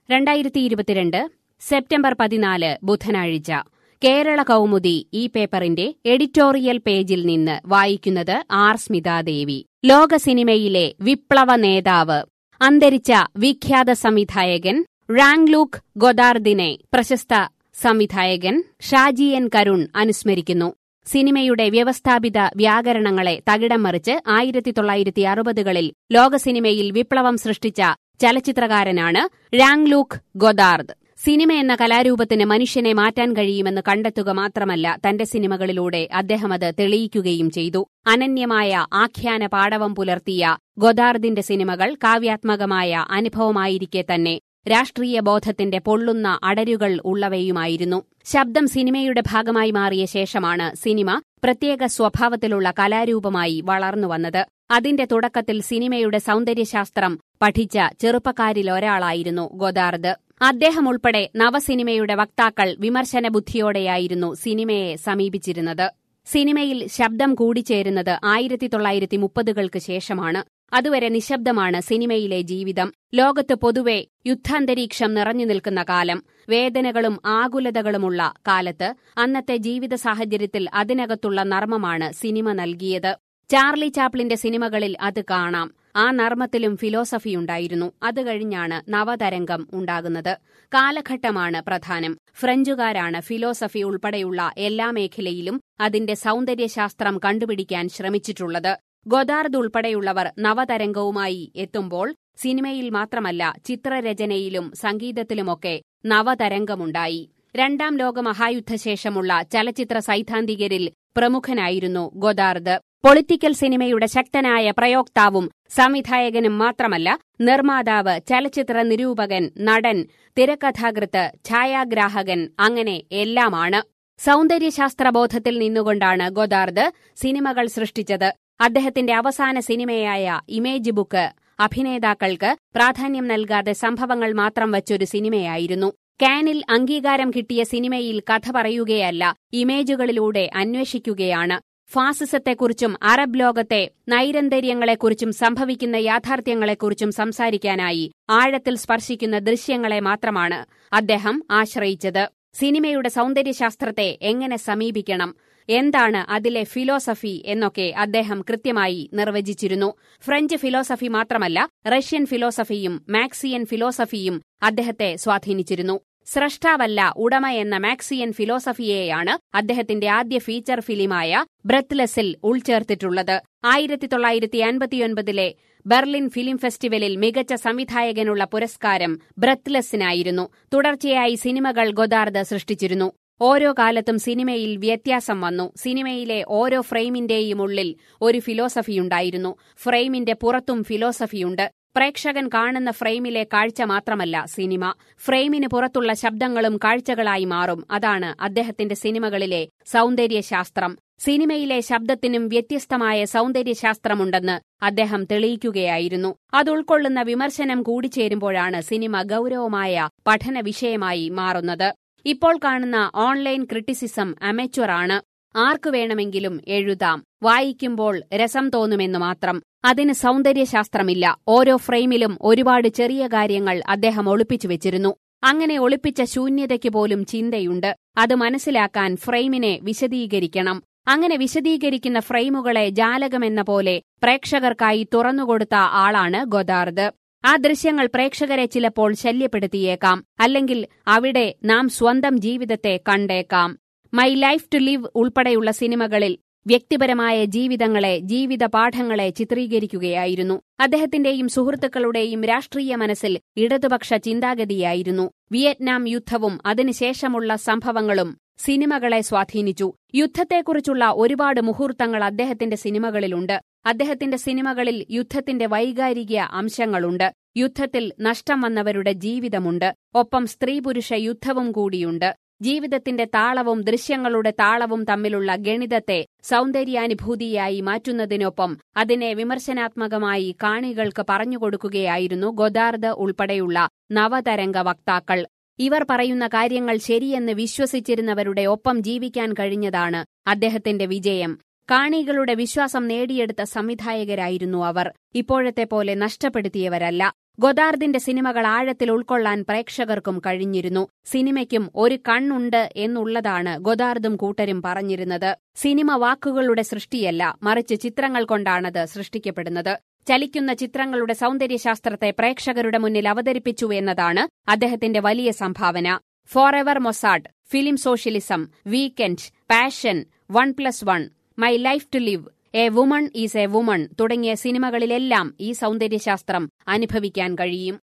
രണ്ടായിരത്തി ഇരുപത്തിരണ്ട് സെപ്റ്റംബർ പതിനാല് ബുധനാഴ്ച കേരള കൗമുദി ഈ പേപ്പറിന്റെ എഡിറ്റോറിയൽ പേജിൽ നിന്ന് വായിക്കുന്നത് ആർ സ്മിതാദേവി ലോക സിനിമയിലെ വിപ്ലവ നേതാവ് അന്തരിച്ച വിഖ്യാത സംവിധായകൻ റാങ്ലൂക്ക് ഗൊദാർദിനെ പ്രശസ്ത സംവിധായകൻ ഷാജി എൻ കരുൺ അനുസ്മരിക്കുന്നു സിനിമയുടെ വ്യവസ്ഥാപിത വ്യാകരണങ്ങളെ തകിടം മറിച്ച് ആയിരത്തി തൊള്ളായിരത്തി അറുപതുകളിൽ ലോക സിനിമയിൽ വിപ്ലവം സൃഷ്ടിച്ച ചലച്ചിത്രകാരനാണ് റാങ്ലൂക്ക് ഗൊദാർദ് സിനിമ എന്ന കലാരൂപത്തിന് മനുഷ്യനെ മാറ്റാൻ കഴിയുമെന്ന് കണ്ടെത്തുക മാത്രമല്ല തന്റെ സിനിമകളിലൂടെ അദ്ദേഹം അത് തെളിയിക്കുകയും ചെയ്തു അനന്യമായ ആഖ്യാന പാടവം പുലർത്തിയ ഗൊദാർദിന്റെ സിനിമകൾ കാവ്യാത്മകമായ അനുഭവമായിരിക്കെ തന്നെ രാഷ്ട്രീയ ബോധത്തിന്റെ പൊള്ളുന്ന അടരുകൾ ഉള്ളവയുമായിരുന്നു ശബ്ദം സിനിമയുടെ ഭാഗമായി മാറിയ ശേഷമാണ് സിനിമ പ്രത്യേക സ്വഭാവത്തിലുള്ള കലാരൂപമായി വളർന്നുവന്നത് അതിന്റെ തുടക്കത്തിൽ സിനിമയുടെ സൗന്ദര്യശാസ്ത്രം പഠിച്ച ചെറുപ്പക്കാരിലൊരാളായിരുന്നു ഗൊദാർദ് അദ്ദേഹം ഉൾപ്പെടെ നവസിനിമയുടെ വക്താക്കൾ വിമർശന ബുദ്ധിയോടെയായിരുന്നു സിനിമയെ സമീപിച്ചിരുന്നത് സിനിമയിൽ ശബ്ദം കൂടിച്ചേരുന്നത് ആയിരത്തി തൊള്ളായിരത്തി മുപ്പതുകൾക്ക് ശേഷമാണ് അതുവരെ നിശബ്ദമാണ് സിനിമയിലെ ജീവിതം ലോകത്ത് പൊതുവെ യുദ്ധാന്തരീക്ഷം നിറഞ്ഞു നിൽക്കുന്ന കാലം വേദനകളും ആകുലതകളുമുള്ള കാലത്ത് അന്നത്തെ ജീവിത സാഹചര്യത്തിൽ അതിനകത്തുള്ള നർമ്മമാണ് സിനിമ നൽകിയത് ചാർലി ചാപ്ലിന്റെ സിനിമകളിൽ അത് കാണാം ആ നർമ്മത്തിലും ഫിലോസഫിയുണ്ടായിരുന്നു അത് കഴിഞ്ഞാണ് നവതരംഗം ഉണ്ടാകുന്നത് കാലഘട്ടമാണ് പ്രധാനം ഫ്രഞ്ചുകാരാണ് ഫിലോസഫി ഉൾപ്പെടെയുള്ള എല്ലാ മേഖലയിലും അതിന്റെ സൗന്ദര്യശാസ്ത്രം കണ്ടുപിടിക്കാൻ ശ്രമിച്ചിട്ടുള്ളത് ഗൊദാർദ് ഉൾപ്പെടെയുള്ളവർ നവതരംഗവുമായി എത്തുമ്പോൾ സിനിമയിൽ മാത്രമല്ല ചിത്രരചനയിലും സംഗീതത്തിലുമൊക്കെ നവതരംഗമുണ്ടായി രണ്ടാം ലോക മഹായുദ്ധശേഷമുള്ള ചലച്ചിത്ര സൈദ്ധാന്തികരിൽ പ്രമുഖനായിരുന്നു ഗൊദാർദ് പൊളിറ്റിക്കൽ സിനിമയുടെ ശക്തനായ പ്രയോക്താവും സംവിധായകനും മാത്രമല്ല നിർമ്മാതാവ് ചലച്ചിത്ര നിരൂപകൻ നടൻ തിരക്കഥാകൃത്ത് ഛായാഗ്രാഹകൻ അങ്ങനെ എല്ലാമാണ് സൗന്ദര്യശാസ്ത്രബോധത്തിൽ നിന്നുകൊണ്ടാണ് ഗൊദാർദ് സിനിമകൾ സൃഷ്ടിച്ചത് അദ്ദേഹത്തിന്റെ അവസാന സിനിമയായ ഇമേജ് ബുക്ക് അഭിനേതാക്കൾക്ക് പ്രാധാന്യം നൽകാതെ സംഭവങ്ങൾ മാത്രം വച്ചൊരു സിനിമയായിരുന്നു കാനിൽ അംഗീകാരം കിട്ടിയ സിനിമയിൽ കഥ പറയുകയല്ല ഇമേജുകളിലൂടെ അന്വേഷിക്കുകയാണ് ഫാസിസത്തെക്കുറിച്ചും അറബ് ലോകത്തെ നൈരന്തര്യങ്ങളെക്കുറിച്ചും സംഭവിക്കുന്ന യാഥാർത്ഥ്യങ്ങളെക്കുറിച്ചും സംസാരിക്കാനായി ആഴത്തിൽ സ്പർശിക്കുന്ന ദൃശ്യങ്ങളെ മാത്രമാണ് അദ്ദേഹം ആശ്രയിച്ചത് സിനിമയുടെ സൗന്ദര്യശാസ്ത്രത്തെ എങ്ങനെ സമീപിക്കണം എന്താണ് അതിലെ ഫിലോസഫി എന്നൊക്കെ അദ്ദേഹം കൃത്യമായി നിർവചിച്ചിരുന്നു ഫ്രഞ്ച് ഫിലോസഫി മാത്രമല്ല റഷ്യൻ ഫിലോസഫിയും മാക്സിയൻ ഫിലോസഫിയും അദ്ദേഹത്തെ സ്വാധീനിച്ചിരുന്നു സ്രഷ്ടാവല്ല ഉടമ എന്ന മാക്സിയൻ ഫിലോസഫിയെയാണ് അദ്ദേഹത്തിന്റെ ആദ്യ ഫീച്ചർ ഫിലിമായ ബ്രത്ത്ലെസിൽ ഉൾച്ചേർത്തിട്ടുള്ളത് ആയിരത്തി തൊള്ളായിരത്തി അൻപത്തിയൊൻപതിലെ ബെർലിൻ ഫിലിം ഫെസ്റ്റിവലിൽ മികച്ച സംവിധായകനുള്ള പുരസ്കാരം ബ്രത്ത്ലെസ്സിനായിരുന്നു തുടർച്ചയായി സിനിമകൾ ഗൊദാർദ് സൃഷ്ടിച്ചിരുന്നു ഓരോ കാലത്തും സിനിമയിൽ വ്യത്യാസം വന്നു സിനിമയിലെ ഓരോ ഫ്രെയിമിന്റെയും ഉള്ളിൽ ഒരു ഫിലോസഫിയുണ്ടായിരുന്നു ഫ്രെയിമിന്റെ പുറത്തും ഫിലോസഫിയുണ്ട് പ്രേക്ഷകൻ കാണുന്ന ഫ്രെയിമിലെ കാഴ്ച മാത്രമല്ല സിനിമ ഫ്രെയിമിന് പുറത്തുള്ള ശബ്ദങ്ങളും കാഴ്ചകളായി മാറും അതാണ് അദ്ദേഹത്തിന്റെ സിനിമകളിലെ സൗന്ദര്യശാസ്ത്രം സിനിമയിലെ ശബ്ദത്തിനും വ്യത്യസ്തമായ സൗന്ദര്യശാസ്ത്രമുണ്ടെന്ന് അദ്ദേഹം തെളിയിക്കുകയായിരുന്നു അതുൾക്കൊള്ളുന്ന വിമർശനം കൂടിച്ചേരുമ്പോഴാണ് സിനിമ ഗൌരവമായ പഠന വിഷയമായി മാറുന്നത് ഇപ്പോൾ കാണുന്ന ഓൺലൈൻ ക്രിറ്റിസിസം അമച്വറാണ് ആർക്കു വേണമെങ്കിലും എഴുതാം വായിക്കുമ്പോൾ രസം തോന്നുമെന്നു മാത്രം അതിന് സൗന്ദര്യശാസ്ത്രമില്ല ഓരോ ഫ്രെയിമിലും ഒരുപാട് ചെറിയ കാര്യങ്ങൾ അദ്ദേഹം ഒളിപ്പിച്ചു വെച്ചിരുന്നു അങ്ങനെ ഒളിപ്പിച്ച ശൂന്യതയ്ക്ക് പോലും ചിന്തയുണ്ട് അത് മനസ്സിലാക്കാൻ ഫ്രെയിമിനെ വിശദീകരിക്കണം അങ്ങനെ വിശദീകരിക്കുന്ന ഫ്രെയിമുകളെ ജാലകമെന്ന പോലെ പ്രേക്ഷകർക്കായി തുറന്നുകൊടുത്ത ആളാണ് ഗൊദാർദ് ആ ദൃശ്യങ്ങൾ പ്രേക്ഷകരെ ചിലപ്പോൾ ശല്യപ്പെടുത്തിയേക്കാം അല്ലെങ്കിൽ അവിടെ നാം സ്വന്തം ജീവിതത്തെ കണ്ടേക്കാം മൈ ലൈഫ് ടു ലിവ് ഉൾപ്പെടെയുള്ള സിനിമകളിൽ വ്യക്തിപരമായ ജീവിതങ്ങളെ ജീവിത പാഠങ്ങളെ ചിത്രീകരിക്കുകയായിരുന്നു അദ്ദേഹത്തിന്റെയും സുഹൃത്തുക്കളുടെയും രാഷ്ട്രീയ മനസ്സിൽ ഇടതുപക്ഷ ചിന്താഗതിയായിരുന്നു വിയറ്റ്നാം യുദ്ധവും അതിനുശേഷമുള്ള സംഭവങ്ങളും സിനിമകളെ സ്വാധീനിച്ചു യുദ്ധത്തെക്കുറിച്ചുള്ള ഒരുപാട് മുഹൂർത്തങ്ങൾ അദ്ദേഹത്തിന്റെ സിനിമകളിലുണ്ട് അദ്ദേഹത്തിന്റെ സിനിമകളിൽ യുദ്ധത്തിന്റെ വൈകാരിക അംശങ്ങളുണ്ട് യുദ്ധത്തിൽ നഷ്ടം വന്നവരുടെ ജീവിതമുണ്ട് ഒപ്പം സ്ത്രീ പുരുഷ യുദ്ധവും കൂടിയുണ്ട് ജീവിതത്തിന്റെ താളവും ദൃശ്യങ്ങളുടെ താളവും തമ്മിലുള്ള ഗണിതത്തെ സൗന്ദര്യാനുഭൂതിയായി മാറ്റുന്നതിനൊപ്പം അതിനെ വിമർശനാത്മകമായി കാണികൾക്ക് പറഞ്ഞുകൊടുക്കുകയായിരുന്നു ഗൊദാർദ് ഉൾപ്പെടെയുള്ള നവതരംഗ വക്താക്കൾ ഇവർ പറയുന്ന കാര്യങ്ങൾ ശരിയെന്ന് വിശ്വസിച്ചിരുന്നവരുടെ ഒപ്പം ജീവിക്കാൻ കഴിഞ്ഞതാണ് അദ്ദേഹത്തിന്റെ വിജയം കാണികളുടെ വിശ്വാസം നേടിയെടുത്ത സംവിധായകരായിരുന്നു അവർ ഇപ്പോഴത്തെ പോലെ നഷ്ടപ്പെടുത്തിയവരല്ല ഗൊദാർദിന്റെ സിനിമകൾ ആഴത്തിൽ ഉൾക്കൊള്ളാൻ പ്രേക്ഷകർക്കും കഴിഞ്ഞിരുന്നു സിനിമയ്ക്കും ഒരു കണ്ണുണ്ട് എന്നുള്ളതാണ് ഗൊദാർദും കൂട്ടരും പറഞ്ഞിരുന്നത് സിനിമ വാക്കുകളുടെ സൃഷ്ടിയല്ല മറിച്ച് ചിത്രങ്ങൾ കൊണ്ടാണത് സൃഷ്ടിക്കപ്പെടുന്നത് ചലിക്കുന്ന ചിത്രങ്ങളുടെ സൗന്ദര്യശാസ്ത്രത്തെ പ്രേക്ഷകരുടെ മുന്നിൽ അവതരിപ്പിച്ചു എന്നതാണ് അദ്ദേഹത്തിന്റെ വലിയ സംഭാവന forever Mozart film socialism weekend passion one plus one my life to live a woman is a woman തുടങ്ങിയ സിനിമകളിലെല്ലാം ഈ സൗന്ദര്യശാസ്ത്രം അനുഭവിക്കാൻ കഴിയും